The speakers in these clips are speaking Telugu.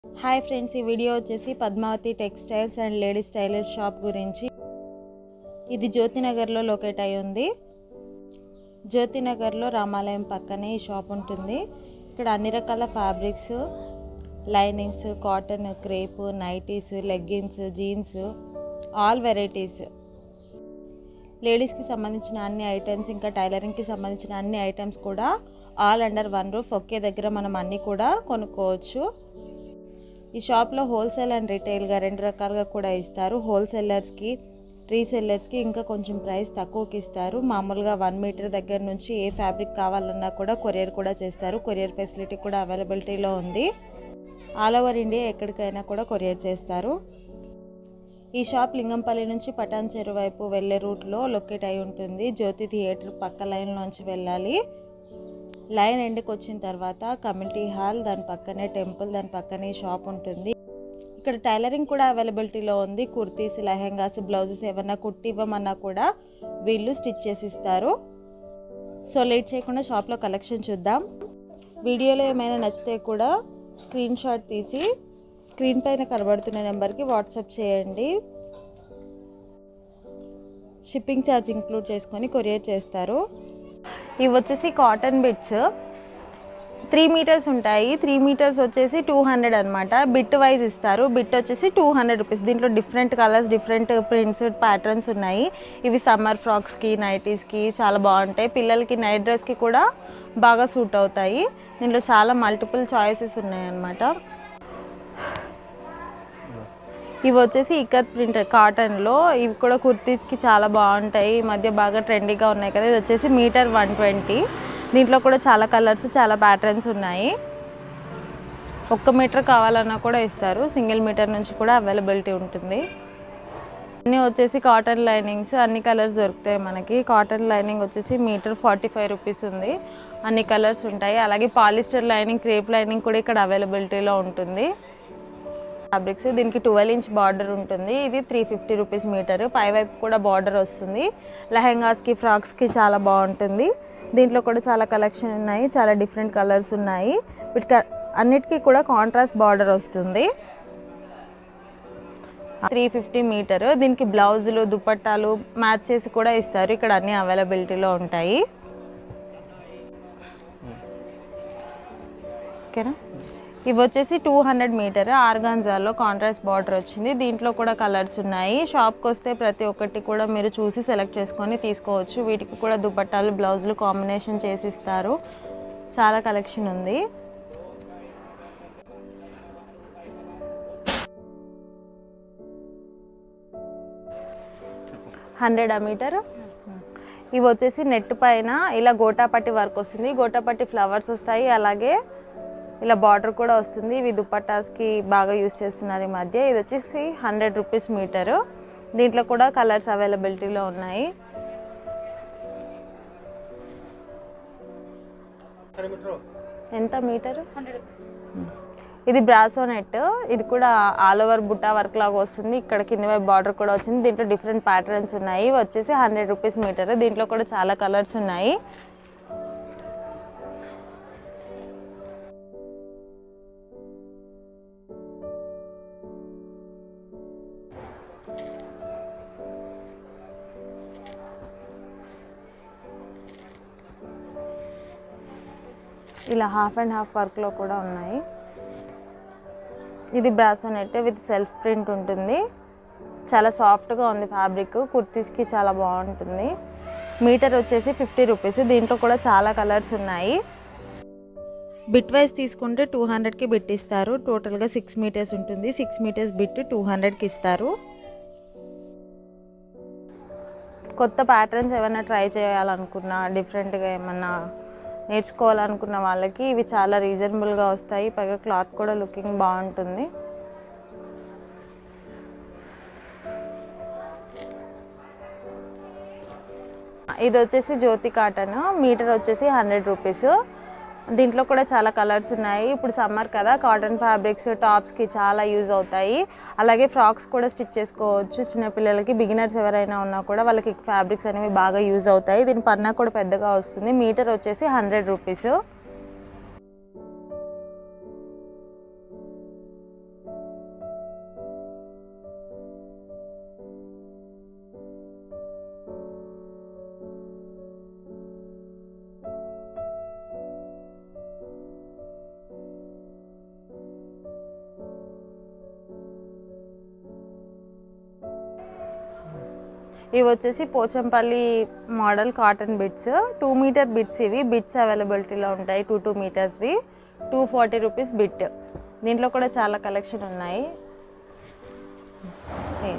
హాయ్ ఫ్రెండ్స్ ఈ వీడియో వచ్చేసి Padmavathi textiles and ladies tailors shop గురించి ఇది జ్యోతినగర్లో లొకేట్ అయి ఉంది జ్యోతినగర్లో రామాలయం పక్కనే ఈ షాప్ ఉంటుంది ఇక్కడ అన్ని రకాల fabrics linings cotton crepe nighties leggings jeans all varieties లేడీస్కి సంబంధించిన అన్ని ఐటమ్స్ ఇంకా టైలరింగ్కి సంబంధించిన అన్ని ఐటమ్స్ కూడా ఆల్ అండర్ వన్ రూఫ్ ఒకే దగ్గర మనం అన్నీ కూడా కొనుక్కోవచ్చు ఈ షాప్లో హోల్సేల్ అండ్ రిటైల్గా రెండు రకాలుగా కూడా ఇస్తారు హోల్సేలర్స్కి రీసెల్లర్స్కి ఇంకా కొంచెం ప్రైస్ తక్కువకి ఇస్తారు మామూలుగా వన్ మీటర్ దగ్గర నుంచి ఏ ఫ్యాబ్రిక్ కావాలన్నా కూడా కొరియర్ కూడా చేస్తారు కొరియర్ ఫెసిలిటీ కూడా అవైలబిలిటీలో ఉంది ఆల్ ఓవర్ ఇండియా ఎక్కడికైనా కూడా కొరియర్ చేస్తారు ఈ షాప్ లింగంపల్లి నుంచి పటాన్ చెరు వైపు వెళ్ళే రూట్లో లొకేట్ అయి ఉంటుంది జ్యోతి థియేటర్ పక్క లైన్లోంచి వెళ్ళాలి లైన్ ఎండ్కి వచ్చిన తర్వాత కమ్యూనిటీ హాల్ దాని పక్కనే టెంపుల్ దాని పక్కనే షాప్ ఉంటుంది ఇక్కడ టైలరింగ్ కూడా అవైలబిలిటీలో ఉంది కుర్తీస్ లెహెంగాస్ బ్లౌజెస్ ఏమన్నా కుట్టి ఇవ్వమన్నా కూడా వీళ్ళు స్టిచ్ చేసి ఇస్తారు సో లేట్ చేయకుండా షాప్లో కలెక్షన్ చూద్దాం వీడియోలో ఏమైనా నచ్చితే కూడా స్క్రీన్ షాట్ తీసి స్క్రీన్ పైన కనబడుతున్న నెంబర్కి వాట్సాప్ చేయండి షిప్పింగ్ ఛార్జ్ ఇంక్లూడ్ చేసుకొని కొరియర్ చేస్తారు ఇవి వచ్చేసి కాటన్ బిట్స్ త్రీ మీటర్స్ ఉంటాయి త్రీ మీటర్స్ వచ్చేసి టూ హండ్రెడ్ అనమాట బిట్ వైజ్ ఇస్తారు బిట్ వచ్చేసి టూ హండ్రెడ్ రూపీస్ దీంట్లో different colours different prints patterns ఉన్నాయి ఇవి సమ్మర్ ఫ్రాక్స్కి నైటీస్కి చాలా బాగుంటాయి పిల్లలకి నైట్ డ్రెస్కి కూడా బాగా సూట్ అవుతాయి దీంట్లో చాలా మల్టిపుల్ చాయిసెస్ ఉన్నాయి అన్నమాట ఇవి వచ్చేసి ఇక్కత్ ప్రింట్ కాటన్లో ఇవి కూడా కుర్తీస్కి చాలా బాగుంటాయి ఈ మధ్య బాగా ట్రెండీగా ఉన్నాయి కదా ఇది వచ్చేసి మీటర్ వన్ ట్వంటీ దీంట్లో కూడా చాలా కలర్స్ చాలా ప్యాటర్న్స్ ఉన్నాయి ఒక్క మీటర్ కావాలన్నా కూడా ఇస్తారు సింగిల్ మీటర్ నుంచి కూడా అవైలబిలిటీ ఉంటుంది అన్నీ వచ్చేసి కాటన్ లైనింగ్స్ అన్ని కలర్స్ దొరుకుతాయి మనకి కాటన్ లైనింగ్ వచ్చేసి మీటర్ ఫార్టీ ఫైవ్ రూపీస్ ఉంది అన్ని కలర్స్ ఉంటాయి అలాగే పాలిస్టర్ లైనింగ్ క్రేప్ లైనింగ్ కూడా ఇక్కడ అవైలబిలిటీలో ఉంటుంది ఫ్యాబ్రిక్స్ దీనికి ట్వెల్వ్ ఇంచ్ బార్డర్ ఉంటుంది ఇది త్రీ ఫిఫ్టీ రూపీస్ మీటర్ పై వైపు కూడా బార్డర్ వస్తుంది లెహెంగాస్కి ఫ్రాక్స్కి చాలా బాగుంటుంది దీంట్లో కూడా చాలా కలెక్షన్ ఉన్నాయి చాలా డిఫరెంట్ కలర్స్ ఉన్నాయి వీటికి అన్నిటికీ కూడా కాంట్రాస్ట్ బార్డర్ వస్తుంది త్రీ ఫిఫ్టీ మీటర్ దీనికి బ్లౌజులు దుపట్టాలు మ్యాచ్ చేసి కూడా ఇస్తారు ఇక్కడ అన్ని అవైలబిలిటీలో ఉంటాయి ఓకేనా ఇవి వచ్చేసి టూ హండ్రెడ్ మీటర్ ఆర్గాన్జాలో కాంట్రాస్ట్ బార్డర్ వచ్చింది దీంట్లో కూడా కలర్స్ ఉన్నాయి షాప్కి వస్తే ప్రతి ఒక్కటి కూడా మీరు చూసి సెలెక్ట్ చేసుకొని తీసుకోవచ్చు వీటికి కూడా దుపట్టాలు బ్లౌజులు కాంబినేషన్ చేసి ఇస్తారు చాలా కలెక్షన్ ఉంది హండ్రెడ్ మీటర్ ఇవి వచ్చేసి నెట్ పైన ఇలా గోటాపట్టి వర్క్ వస్తుంది గోటాపట్టి ఫ్లవర్స్ వస్తాయి అలాగే ఇలా బార్డర్ కూడా వస్తుంది ఇవి దుపట్టాస్కి బాగా యూస్ చేస్తున్నారు ఈ మధ్య ఇది వచ్చేసి హండ్రెడ్ రూపీస్ మీటరు దీంట్లో కూడా కలర్స్ అవైలబిలిటీలో ఉన్నాయి ఎంత మీటరు ఇది బ్రాసో నెట్ ఇది కూడా ఆల్ ఓవర్ బుట్టా వర్క్ లాగా వస్తుంది ఇక్కడ కింది వైపు బార్డర్ కూడా వచ్చింది దీంట్లో డిఫరెంట్ ప్యాటర్న్స్ ఉన్నాయి ఇవి వచ్చేసి హండ్రెడ్ రూపీస్ మీటర్ దీంట్లో కూడా చాలా కలర్స్ ఉన్నాయి ఇలా హాఫ్ అండ్ హాఫ్ వర్క్లో కూడా ఉన్నాయి ఇది brasso net with self print ఉంటుంది చాలా సాఫ్ట్గా ఉంది ఫ్యాబ్రిక్ కుర్తీస్కి చాలా బాగుంటుంది మీటర్ వచ్చేసి ఫిఫ్టీ రూపీస్ దీంట్లో కూడా చాలా కలర్స్ ఉన్నాయి బిట్ వైజ్ తీసుకుంటే టూ హండ్రెడ్కి బిట్ ఇస్తారు టోటల్గా సిక్స్ మీటర్స్ ఉంటుంది సిక్స్ మీటర్స్ బిట్ టూ హండ్రెడ్కి ఇస్తారు కొత్త ప్యాటర్న్స్ ఏమైనా ట్రై చేయాలనుకున్నా డిఫరెంట్గా ఏమన్నా నేర్చుకోవాలనుకున్న వాళ్ళకి ఇవి చాలా రీజనబుల్గా వస్తాయి పైగా క్లాత్ కూడా లుకింగ్ బాగుంటుంది ఇది వచ్చేసి జ్యోతి కాటన్ మీటర్ వచ్చేసి హండ్రెడ్ రూపీస్ దీంట్లో కూడా చాలా కలర్స్ ఉన్నాయి ఇప్పుడు సమ్మర్ కదా కాటన్ ఫ్యాబ్రిక్స్ టాప్స్కి చాలా యూజ్ అవుతాయి అలాగే ఫ్రాక్స్ కూడా స్టిచ్ చేసుకోవచ్చు చిన్నపిల్లలకి బిగినర్స్ ఎవరైనా ఉన్నా కూడా వాళ్ళకి ఫ్యాబ్రిక్స్ అనేవి బాగా యూజ్ అవుతాయి దీని పన్నా కూడా పెద్దగా వస్తుంది మీటర్ వచ్చేసి హండ్రెడ్ రూపీస్ ఇవి వచ్చేసి Pochampally model cotton bits two metre bits ఇవి బిట్స్ అవైలబిలిటీలో ఉంటాయి టూ టూ మీటర్స్వి టూ ఫార్టీ రూపీస్ బిట్ దీంట్లో కూడా చాలా కలెక్షన్ ఉన్నాయి ఏ.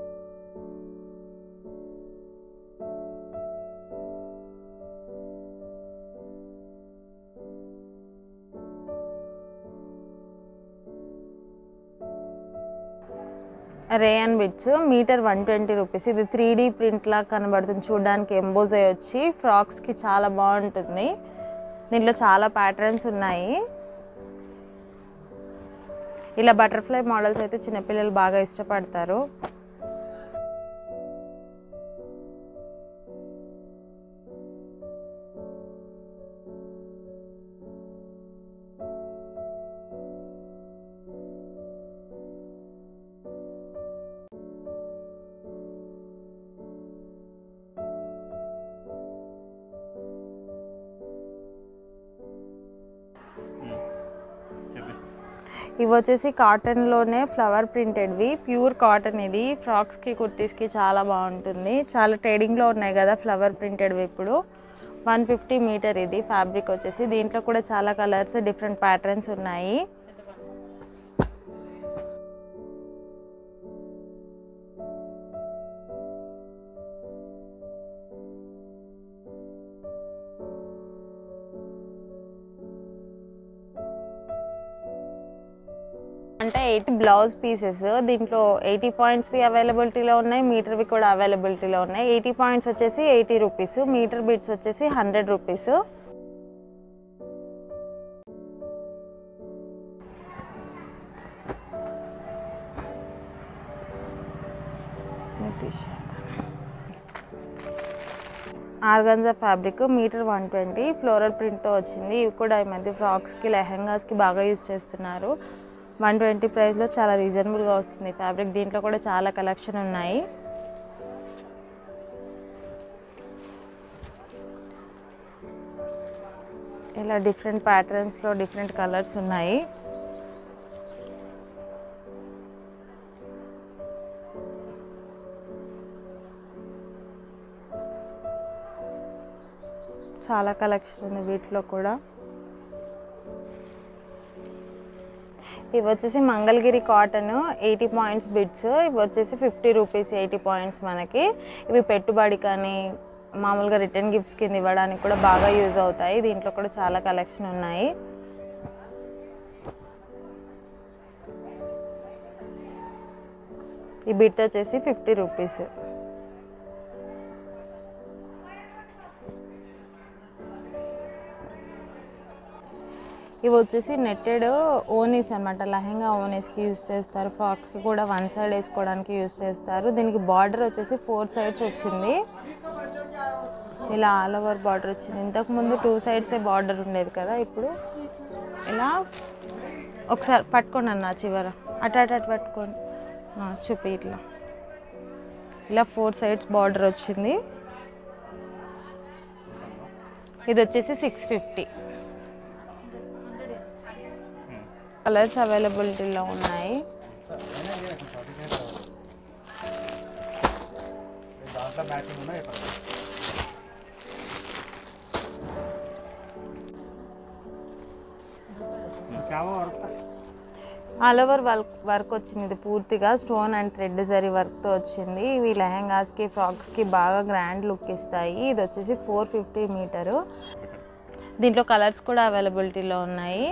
Rayon bits metre one twenty rupees ఇది త్రీ డీ ప్రింట్ లా కనబడుతుంది చూడడానికి ఎంబోజ్ అయ్యి వచ్చి ఫ్రాక్స్కి చాలా బాగుంటుంది దీంట్లో చాలా ప్యాటర్న్స్ ఉన్నాయి ఇలా బటర్ఫ్లై మోడల్స్ అయితే చిన్నపిల్లలు బాగా ఇష్టపడతారు చెప్పి ఇవి వచ్చేసి కాటన్లోనే ఫ్లవర్ ప్రింటెడ్వి ప్యూర్ కాటన్ ఇది ఫ్రాక్స్కి కుర్తీస్కి చాలా బాగుంటుంది చాలా ట్రేడింగ్లో ఉన్నాయి కదా ఫ్లవర్ ప్రింటెడ్వి ఇప్పుడు వన్ ఫిఫ్టీ మీటర్ ఇది ఫ్యాబ్రిక్ వచ్చేసి దీంట్లో కూడా చాలా కలర్స్ డిఫరెంట్ ప్యాటర్న్స్ ఉన్నాయి అంటే ఎయిట్ బ్లౌజ్ పీసెస్ దీంట్లో ఎయిటీ పాయింట్స్వి అవైలబిలిటీలో ఉన్నాయి మీటర్వి కూడా అవైలబిలిటీలో ఉన్నాయి ఎయిటీ పాయింట్స్ వచ్చేసి ఎయిటీ రూపీస్ మీటర్ బిట్స్ వచ్చేసి hundred rupees organza fabric metre one twenty floral ప్రింట్తో వచ్చింది ఇవి కూడా ఈ మధ్య ఫ్రాక్స్కి లెహంగాస్కి బాగా యూస్ చేస్తున్నారు వన్ ట్వంటీ ప్రైస్లో చాలా రీజనబుల్గా వస్తుంది ఫ్యాబ్రిక్ దీంట్లో కూడా చాలా కలెక్షన్ ఉన్నాయి ఇలా డిఫరెంట్ ప్యాటర్న్స్లో డిఫరెంట్ కలర్స్ ఉన్నాయి చాలా కలెక్షన్ ఉంది వీటిలో కూడా ఇవి వచ్చేసి Mangalagiri cotton eighty points bits ఇవి వచ్చేసి ఫిఫ్టీ రూపీస్ ఎయిటీ పాయింట్స్ మనకి ఇవి పెట్టుబడి కానీ మామూలుగా రిటర్న్ గిఫ్ట్స్ కింద ఇవ్వడానికి కూడా బాగా యూజ్ అవుతాయి దీంట్లో కూడా చాలా కలెక్షన్ ఉన్నాయి ఈ బిట్ వచ్చేసి ఫిఫ్టీ రూపీస్ ఇవి వచ్చేసి నెట్టెడ్ ఓనీస్ అనమాట లెహంగా ఓనీస్కి యూస్ చేస్తారు ఫ్రాక్స్కి కూడా వన్ సైడ్ వేసుకోవడానికి యూస్ చేస్తారు దీనికి బార్డర్ వచ్చేసి ఫోర్ సైడ్స్ వచ్చింది ఇలా ఆల్ ఓవర్ బార్డర్ వచ్చింది ఇంతకుముందు టూ సైడ్సే బార్డర్ ఉండేది కదా ఇప్పుడు ఇలా ఒకసారి పట్టుకోండి అన్న చివర అటు అటు అటు పట్టుకోండి ఆ, చూపి ఇట్లా ఇలా ఫోర్ సైడ్స్ బార్డర్ వచ్చింది ఇది వచ్చేసి సిక్స్ ఫిఫ్టీ కలర్స్ అవైలబిలిటీలో ఉన్నాయి దాంట్లో మ్యాచింగ్ ఉన్నాయి ఇక్కడ క్యామో work all over work work వచ్చింది ఇది పూర్తిగా స్టోన్ అండ్ థ్రెడ్ జరీ వర్క్తో వచ్చింది ఇవి లెహంగాస్కి ఫ్రాక్స్కి బాగా గ్రాండ్ లుక్ ఇస్తాయి ఇది వచ్చేసి ఫోర్ ఫిఫ్టీ మీటరు దీంట్లో కలర్స్ కూడా అవైలబిలిటీలో ఉన్నాయి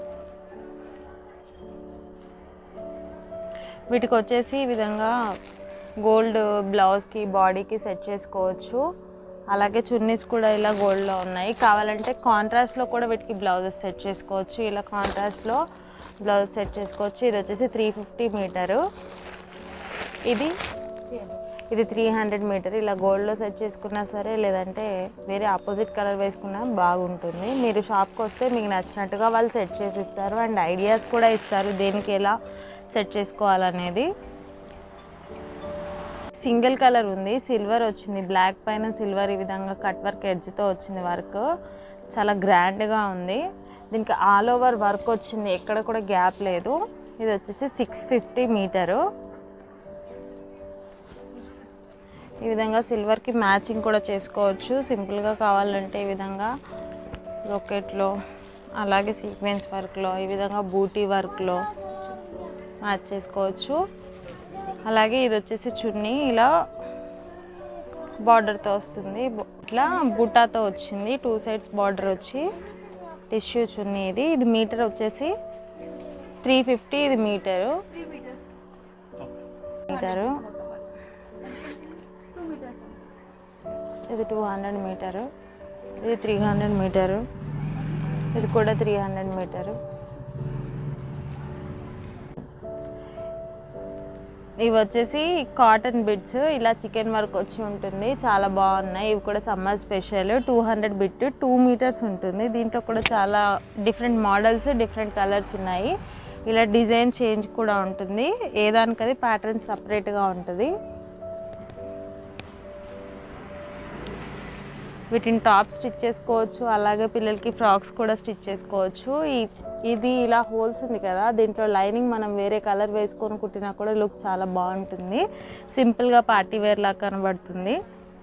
వీటికి వచ్చేసి ఈ విధంగా గోల్డ్ బ్లౌజ్కి బాడీకి సెట్ చేసుకోవచ్చు అలాగే చున్నీస్ కూడా ఇలా గోల్డ్లో ఉన్నాయి కావాలంటే కాంట్రాస్ట్లో కూడా వీటికి బ్లౌజెస్ సెట్ చేసుకోవచ్చు ఇలా కాంట్రాస్ట్లో బ్లౌజ్ సెట్ చేసుకోవచ్చు ఇది వచ్చేసి త్రీ ఫిఫ్టీ మీటరు ఇది ఇది త్రీ హండ్రెడ్ మీటర్ ఇలా గోల్డ్లో సెట్ చేసుకున్నా సరే లేదంటే వేరే ఆపోజిట్ కలర్ వేసుకున్నా బాగుంటుంది మీరు షాప్కి వస్తే మీకు నచ్చినట్టుగా వాళ్ళు సెట్ చేసి ఇస్తారు అండ్ ఐడియాస్ కూడా ఇస్తారు దేనికి ఎలా సెట్ చేసుకోవాలనేది సింగిల్ కలర్ ఉంది సిల్వర్ వచ్చింది బ్లాక్ పైన సిల్వర్ ఈ విధంగా కట్ వర్క్ ఎడ్జ్తో వచ్చింది వర్క్ చాలా గ్రాండ్గా ఉంది దీనికి ఆల్ ఓవర్ వర్క్ వచ్చింది ఎక్కడ కూడా గ్యాప్ లేదు ఇది వచ్చేసి సిక్స్ ఫిఫ్టీ మీటరు ఈ విధంగా సిల్వర్కి మ్యాచింగ్ కూడా చేసుకోవచ్చు సింపుల్గా కావాలంటే ఈ విధంగా రొకెట్లో అలాగే సీక్వెన్స్ వర్క్లో ఈ విధంగా బూటీ వర్క్లో మ్యాచ్ చేసుకోవచ్చు అలాగే ఇది వచ్చేసి చున్నీ ఇలా బార్డర్తో వస్తుంది బు- ఇట్లా బుటాతో వచ్చింది టూ సైడ్స్ బార్డర్ వచ్చి టిష్యూ చున్నీ ఇది ఇది మీటర్ వచ్చేసి త్రీ ఫిఫ్టీ ఇది మీటరు మీటరు ఇది టూ హండ్రెడ్ మీటరు ఇది త్రీ హండ్రెడ్ మీటరు ఇది కూడా త్రీ హండ్రెడ్ మీటరు ఇవి వచ్చేసి కాటన్ బిట్స్ ఇలా చికెన్ వర్క్ వచ్చి ఉంటుంది చాలా బాగున్నాయి ఇవి కూడా summer special two hundred bit two metres ఉంటుంది దీంట్లో కూడా చాలా డిఫరెంట్ మోడల్స్ డిఫరెంట్ కలర్స్ ఉన్నాయి ఇలా డిజైన్ చేంజ్ కూడా ఉంటుంది ఏ దానికది ప్యాటర్న్ సపరేట్గా ఉంటుంది వీటిని టాప్ స్టిచ్ చేసుకోవచ్చు అలాగే పిల్లలకి ఫ్రాక్స్ కూడా స్టిచ్ చేసుకోవచ్చు ఈ- ఇది ఇలా హోల్స్ ఉంది కదా దీంట్లో లైనింగ్ మనం వేరే కలర్ వేసుకొని కుట్టినా కూడా లుక్ చాలా బాగుంటుంది సింపుల్గా పార్టీ వేర్ లా కనబడుతుంది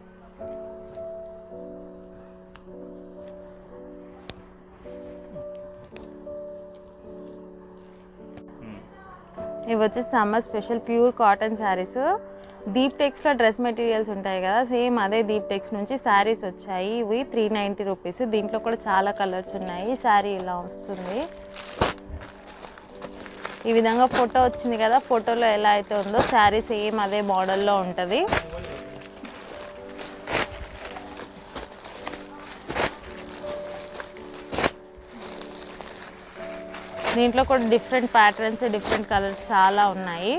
ఇవి వచ్చేసి summer special pure cotton saris Deep టెక్స్లో డ్రెస్ మెటీరియల్స్ ఉంటాయి కదా సేమ్ అదే దీప్ టెక్స్ నుంచి శారీస్ వచ్చాయి ఇవి త్రీ నైంటీ రూపీస్ దీంట్లో కూడా చాలా కలర్స్ ఉన్నాయి శారీ ఇలా వస్తుంది ఈ విధంగా ఫోటో వచ్చింది కదా ఫోటోలో ఎలా అయితే ఉందో శారీ సేమ్ అదే మోడల్లో ఉంటుంది దీంట్లో కూడా డిఫరెంట్ ప్యాటర్న్స్ డిఫరెంట్ కలర్స్ చాలా ఉన్నాయి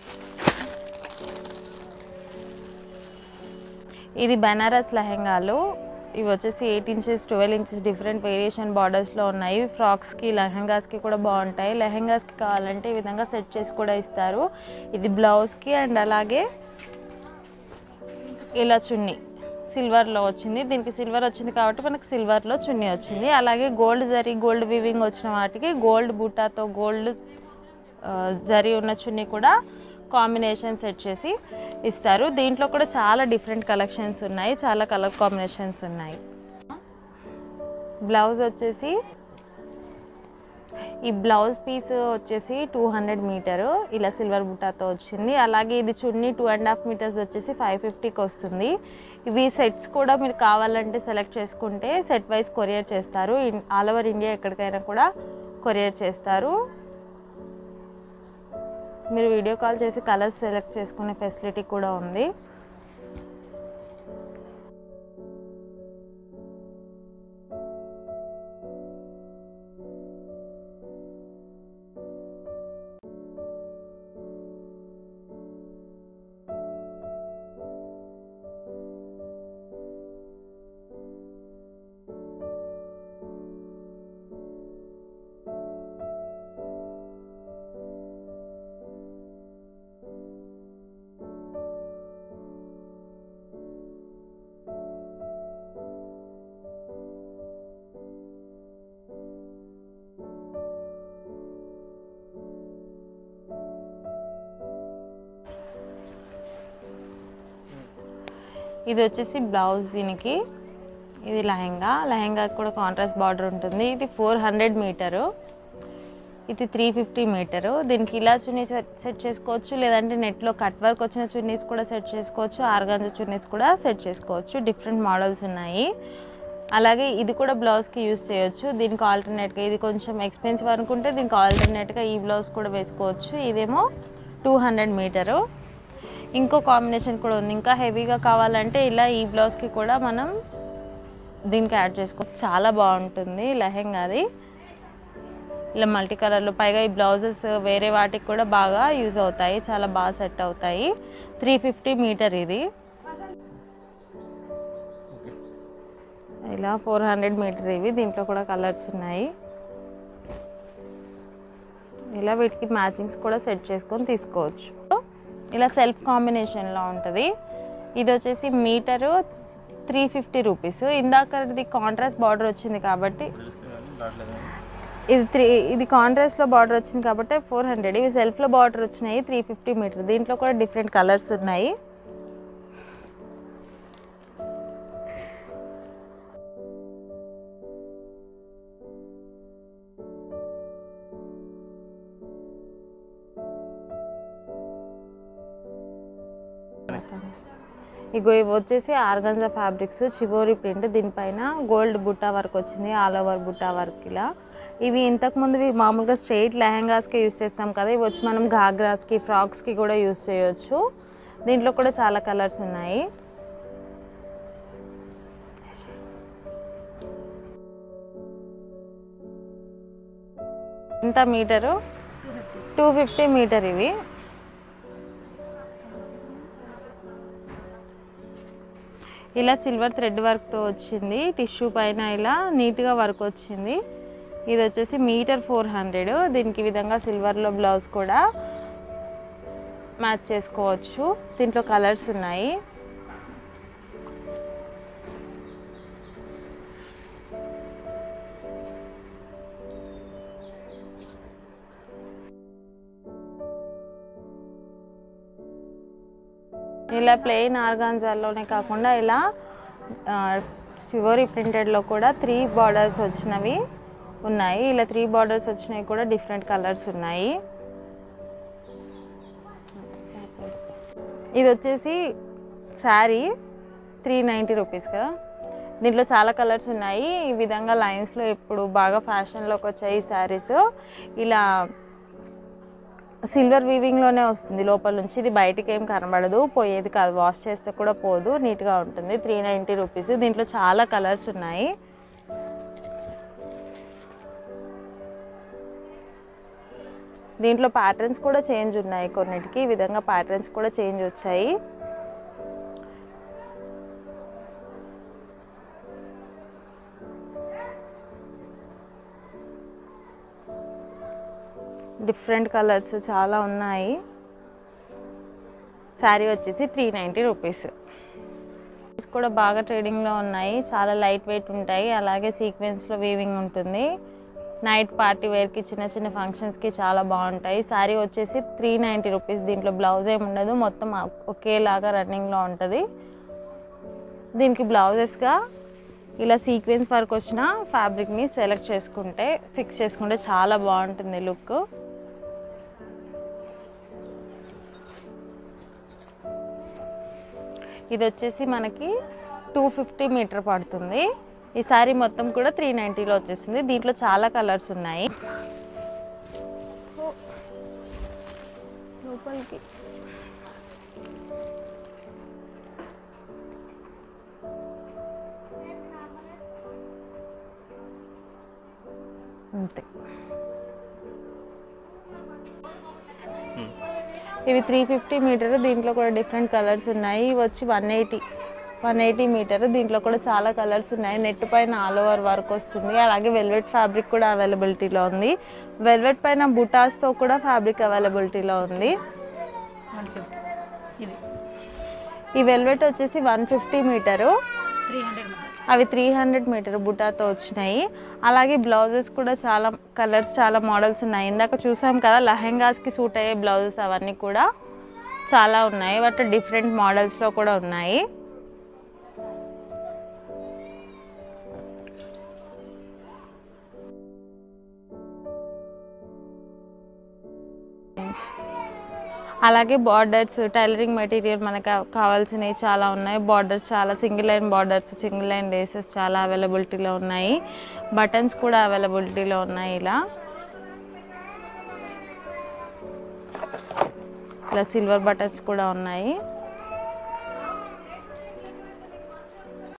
ఇది బెనారస్ లెహెంగాలు ఇవి వచ్చేసి eight inches twelve inches different variation బార్డర్స్లో ఉన్నాయి ఫ్రాక్స్కి లెహెంగాస్కి కూడా బాగుంటాయి లెహెంగాస్కి కావాలంటే ఈ విధంగా సెట్ చేసి కూడా ఇస్తారు ఇది బ్లౌజ్కి అండ్ అలాగే ఇలా చున్నీ సిల్వర్లో వచ్చింది దీనికి సిల్వర్ వచ్చింది కాబట్టి మనకి సిల్వర్లో చున్నీ వచ్చింది అలాగే గోల్డ్ జరీ గోల్డ్ వివింగ్ వచ్చిన వాటికి గోల్డ్ బుట్టాతో గోల్డ్ జరీ ఉన్న చున్నీ కూడా కాంబినేషన్ సెట్ చేసి ఇస్తారు దీంట్లో కూడా చాలా డిఫరెంట్ కలెక్షన్స్ ఉన్నాయి చాలా కలర్ కాంబినేషన్స్ ఉన్నాయి బ్లౌజ్ వచ్చేసి ఈ బ్లౌజ్ పీస్ వచ్చేసి టూ హండ్రెడ్ మీటరు ఇలా సిల్వర్ బుట్టాతో వచ్చింది అలాగే ఇది చున్నీ టూ అండ్ హాఫ్ మీటర్స్ వచ్చేసి ఫైవ్ ఫిఫ్టీకి వస్తుంది ఇవి సెట్స్ కూడా మీరు కావాలంటే సెలెక్ట్ చేసుకుంటే సెట్ వైజ్ కొరియర్ చేస్తారు ఆల్ ఓవర్ ఇండియా ఎక్కడికైనా కూడా కొరియర్ చేస్తారు మీరు వీడియో కాల్ చేసి కలర్స్ సెలెక్ట్ చేసుకునే ఫెసిలిటీ కూడా ఉంది ఇది వచ్చేసి బ్లౌజ్ దీనికి ఇది లెహెంగా లెహెంగా కూడా కాంట్రాస్ట్ బార్డర్ ఉంటుంది ఇది ఫోర్ హండ్రెడ్ మీటరు ఇది త్రీ ఫిఫ్టీ మీటరు దీనికి ఇలా చున్నీ సెట్ సెట్ చేసుకోవచ్చు లేదంటే నెట్లో కట్ వర్క్ వచ్చిన చున్నీస్ కూడా సెట్ చేసుకోవచ్చు ఆర్గాంజా చున్నీస్ కూడా సెట్ చేసుకోవచ్చు డిఫరెంట్ మోడల్స్ ఉన్నాయి అలాగే ఇది కూడా బ్లౌజ్కి యూస్ చేయొచ్చు దీనికి ఆల్టర్నేట్గా ఇది కొంచెం ఎక్స్పెన్సివ్ అనుకుంటే దీనికి ఆల్టర్నేట్గా ఈ బ్లౌజ్ కూడా వేసుకోవచ్చు ఇదేమో టూ హండ్రెడ్ మీటరు ఇంకో కాంబినేషన్ కూడా ఉంది ఇంకా హెవీగా కావాలంటే ఇలా ఈ బ్లౌజ్కి కూడా మనం దీనికి యాడ్ చేసుకోవచ్చు చాలా బాగుంటుంది లెహెంగాది ఇలా మల్టీ కలర్లో పైగా ఈ బ్లౌజెస్ వేరే వాటికి కూడా బాగా యూజ్ అవుతాయి చాలా బాగా సెట్ అవుతాయి త్రీ ఫిఫ్టీ మీటర్ ఇది ఇలా ఫోర్ హండ్రెడ్ మీటర్ ఇవి దీంట్లో కూడా కలర్స్ ఉన్నాయి ఇలా వీటికి మ్యాచింగ్స్ కూడా సెట్ చేసుకొని తీసుకోవచ్చు ఇలా సెల్ఫ్ కాంబినేషన్లో ఉంటుంది ఇది వచ్చేసి మీటరు త్రీ ఫిఫ్టీ రూపీస్ ఇందాకది కాంట్రాస్ట్ బార్డర్ వచ్చింది కాబట్టి ఇది త్రీ ఇది కాంట్రాస్ట్లో బార్డర్ వచ్చింది కాబట్టి ఫోర్ హండ్రెడ్ ఇవి సెల్ఫ్లో బార్డర్ వచ్చినాయి త్రీ ఫిఫ్టీ మీటర్ దీంట్లో కూడా డిఫరెంట్ కలర్స్ ఉన్నాయి చూపిస్తాను ఇగో ఇవి వచ్చేసి ఆర్గన్జా ఫ్యాబ్రిక్స్ చివోరి ప్రింట్ దీనిపైన గోల్డ్ బుట్టా వర్క్ వచ్చింది ఆల్ ఓవర్ బుట్టా వర్క్ ఇలా ఇవి ఇంతకుముందు ఇవి మామూలుగా స్ట్రైట్ లెహంగాస్కి యూస్ చేస్తాం కదా ఇవి వచ్చి మనం ఘాగ్రాస్కి ఫ్రాక్స్కి కూడా యూస్ చేయొచ్చు దీంట్లో కూడా చాలా కలర్స్ ఉన్నాయి ఎంత మీటరు టూ ఫిఫ్టీ మీటర్ ఇవి ఇలా సిల్వర్ థ్రెడ్ వర్క్తో వచ్చింది టిష్యూ పైన ఇలా నీట్గా వర్క్ వచ్చింది ఇది వచ్చేసి మీటర్ ఫోర్ హండ్రెడ్ దీనికి ఈ విధంగా సిల్వర్లో బ్లౌజ్ కూడా మ్యాచ్ చేసుకోవచ్చు దీంట్లో కలర్స్ ఉన్నాయి ఇలా ప్లెయిన్ ఆర్గాన్జాల్లోనే కాకుండా ఇలా చివరి ప్రింటెడ్లో కూడా త్రీ బార్డర్స్ వచ్చినవి ఉన్నాయి ఇలా త్రీ బార్డర్స్ వచ్చినవి కూడా డిఫరెంట్ కలర్స్ ఉన్నాయి ఇది వచ్చేసి శారీ త్రీ నైంటీ రూపీస్ కదా దీంట్లో చాలా కలర్స్ ఉన్నాయి ఈ విధంగా లైన్స్లో ఇప్పుడు బాగా ఫ్యాషన్లోకి వచ్చాయి ఈ శారీస్ ఇలా సిల్వర్ వీవింగ్లోనే వస్తుంది లోపల నుంచి ఇది బయటికి ఏం కనబడదు పోయేది కాదు వాష్ చేస్తే కూడా పోదు నీట్గా ఉంటుంది త్రీ నైంటీ రూపీస్ దీంట్లో చాలా కలర్స్ ఉన్నాయి దీంట్లో ప్యాటర్న్స్ కూడా చేంజ్ ఉన్నాయి కొన్నిటికి ఈ విధంగా ప్యాటర్న్స్ కూడా చేంజ్ వచ్చాయి డిఫరెంట్ కలర్స్ చాలా ఉన్నాయి శారీ వచ్చేసి త్రీ నైంటీ రూపీస్ కూడా బాగా ట్రేడింగ్లో ఉన్నాయి చాలా లైట్ వెయిట్ ఉంటాయి అలాగే సీక్వెన్స్లో వీవింగ్ ఉంటుంది నైట్ పార్టీ వేర్కి చిన్న చిన్న ఫంక్షన్స్కి చాలా బాగుంటాయి శారీ వచ్చేసి త్రీ నైంటీ రూపీస్ దీంట్లో బ్లౌజ్ ఏమి ఉండదు మొత్తం ఒకేలాగా రన్నింగ్లో ఉంటుంది దీనికి బ్లౌజెస్గా ఇలా సీక్వెన్స్ వర్క్ వచ్చిన ఫ్యాబ్రిక్ని సెలెక్ట్ చేసుకుంటే ఫిక్స్ చేసుకుంటే చాలా బాగుంటుంది లుక్ ఇది వచ్చేసి మనకి టూ ఫిఫ్టీ మీటర్ పడుతుంది ఈ సారీ మొత్తం కూడా త్రీ నైంటీలో వచ్చేస్తుంది దీంట్లో చాలా కలర్స్ ఉన్నాయి లోపలికి అంతే ఇవి త్రీ ఫిఫ్టీ మీటర్ దీంట్లో కూడా డిఫరెంట్ కలర్స్ ఉన్నాయి ఇవి వచ్చి one eighty one eighty metre దీంట్లో కూడా చాలా కలర్స్ ఉన్నాయి నెట్ పైన ఆల్ ఓవర్ వర్క్ వస్తుంది అలాగే వెల్వెట్ ఫ్యాబ్రిక్ కూడా అవైలబిలిటీలో ఉంది వెల్వెట్ పైన బుటాస్తో కూడా ఫ్యాబ్రిక్ అవైలబిలిటీలో ఉంది వన్ ఫిఫ్టీ ఇది ఈ వెల్వెట్ వచ్చేసి one fifty metre three hundred metre అవి త్రీ హండ్రెడ్ మీటర్ బుటాతో వచ్చినాయి అలాగే బ్లౌజెస్ కూడా చాలా కలర్స్ చాలా మోడల్స్ ఉన్నాయి ఇందాక చూసాం కదా లెహెంగాస్కి సూట్ అయ్యే బ్లౌజెస్ అవన్నీ కూడా చాలా ఉన్నాయి బట్ డిఫరెంట్ మోడల్స్లో కూడా ఉన్నాయి అలాగే బార్డర్స్ టైలరింగ్ మెటీరియల్ మనకు కా- కావాల్సినవి చాలా ఉన్నాయి బార్డర్స్ చాలా single line borders single line laces చాలా అవైలబిలిటీలో ఉన్నాయి బటన్స్ కూడా అవైలబిలిటీలో ఉన్నాయి ఇలా ఇలా సిల్వర్ బటన్స్ కూడా ఉన్నాయి